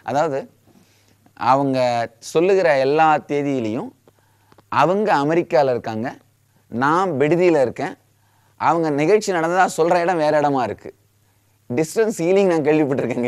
அதாவது அவங்க சொல்லுகிற எல்லா தேதியிலையும் அவங்க அமெரிக்காவில் இருக்காங்க நான் விடுதியில் இருக்கேன் அவங்க நிகழ்ச்சி நடந்ததா சொல்கிற இடம் வேறு இடமா இருக்குது டிஸ்டன்ஸ் ஹீலிங் நான் கேள்விப்பட்டிருக்கேங்க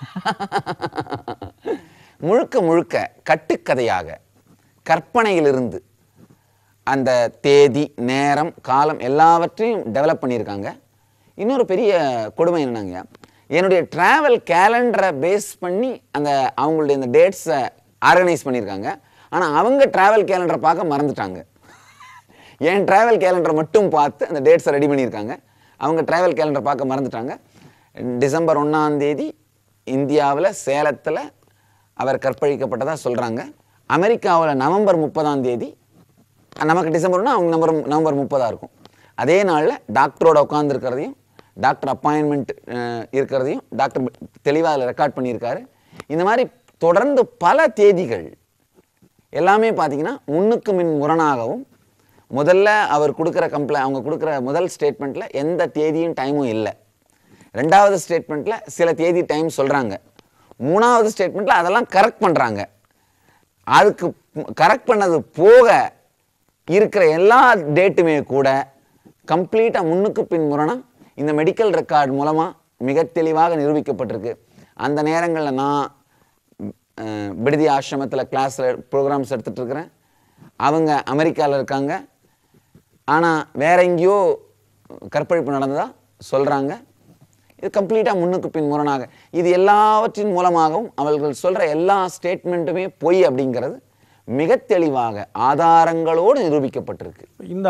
முழுக்க முழுக்க கட்டுக்கதையாக கற்பனையிலிருந்து அந்த தேதி நேரம் காலம் எல்லாவற்றையும் டெவலப் பண்ணியிருக்காங்க இன்னொரு பெரிய கொடுமை என்னங்க என்னுடைய ட்ராவல் கேலண்டரை பேஸ் பண்ணி அந்த அவங்களுடைய இந்த டேட்ஸை ஆர்கனைஸ் பண்ணியிருக்காங்க ஆனால் அவங்க ட்ராவல் கேலண்டரை பார்க்க மறந்துட்டாங்க என் ட்ராவல் கேலண்டரை மட்டும் பார்த்து அந்த டேட்ஸை ரெடி பண்ணியிருக்காங்க அவங்க ட்ராவல் கேலண்டரை பார்க்க மறந்துட்டாங்க டிசம்பர் ஒன்றாம் தேதி இந்தியாவில் சேலத்தில் அவர் கற்பழிக்கப்பட்டதாக சொல்கிறாங்க அமெரிக்காவில் நவம்பர் முப்பதாம் தேதி நமக்கு டிசம்பர்னா அவங்க நம்பர் நவம்பர் முப்பதாக இருக்கும் அதே நாளில் டாக்டரோட உட்காந்துருக்கிறதையும் டாக்டர் அப்பாயின்மெண்ட் இருக்கிறதையும் டாக்டர் தெளிவாக அதில் ரெக்கார்ட் பண்ணியிருக்காரு இந்த மாதிரி தொடர்ந்து பல தேதிகள் எல்லாமே பார்த்தீங்கன்னா முன்னுக்கு மின் முரணாகவும் முதல்ல அவர் கொடுக்குற கம்ப்ளை அவங்க கொடுக்குற முதல் ஸ்டேட்மெண்ட்டில் எந்த தேதியும் டைமும் இல்லை ரெண்டாவது ஸ்டேட்மெண்ட்டில் சில தேதி டைம் சொல்கிறாங்க மூணாவது ஸ்டேட்மெண்ட்டில் அதெல்லாம் கரெக்ட் பண்ணுறாங்க அதுக்கு கரெக்ட் பண்ணது போக இருக்கிற எல்லா டேட்டுமே கூட கம்ப்ளீட்டாக முன்னுக்கு பின் முரணா இந்த மெடிக்கல் ரெக்கார்ட் மூலமாக மிக தெளிவாக நிரூபிக்கப்பட்டிருக்கு அந்த நேரங்களில் நான் அஹ், விடுதி ஆசிரமத்தில் கிளாஸில் ப்ரோக்ராம்ஸ் எடுத்துகிட்டு இருக்கிறேன் அவங்க அமெரிக்காவில் இருக்காங்க ஆனால் வேற எங்கேயோ கற்பழிப்பு நடந்ததா சொல்கிறாங்க இது கம்ப்ளீட்டாக முன்னுக்கு பின் முரணாக இது எல்லாவற்றின் மூலமாகவும் அவர்கள் சொல்கிற எல்லா ஸ்டேட்மெண்ட்டுமே பொய் அப்படிங்கிறது மிக தெளிவாக ஆதாரங்களோடு நிரூபிக்கப்பட்டிருக்கு இந்த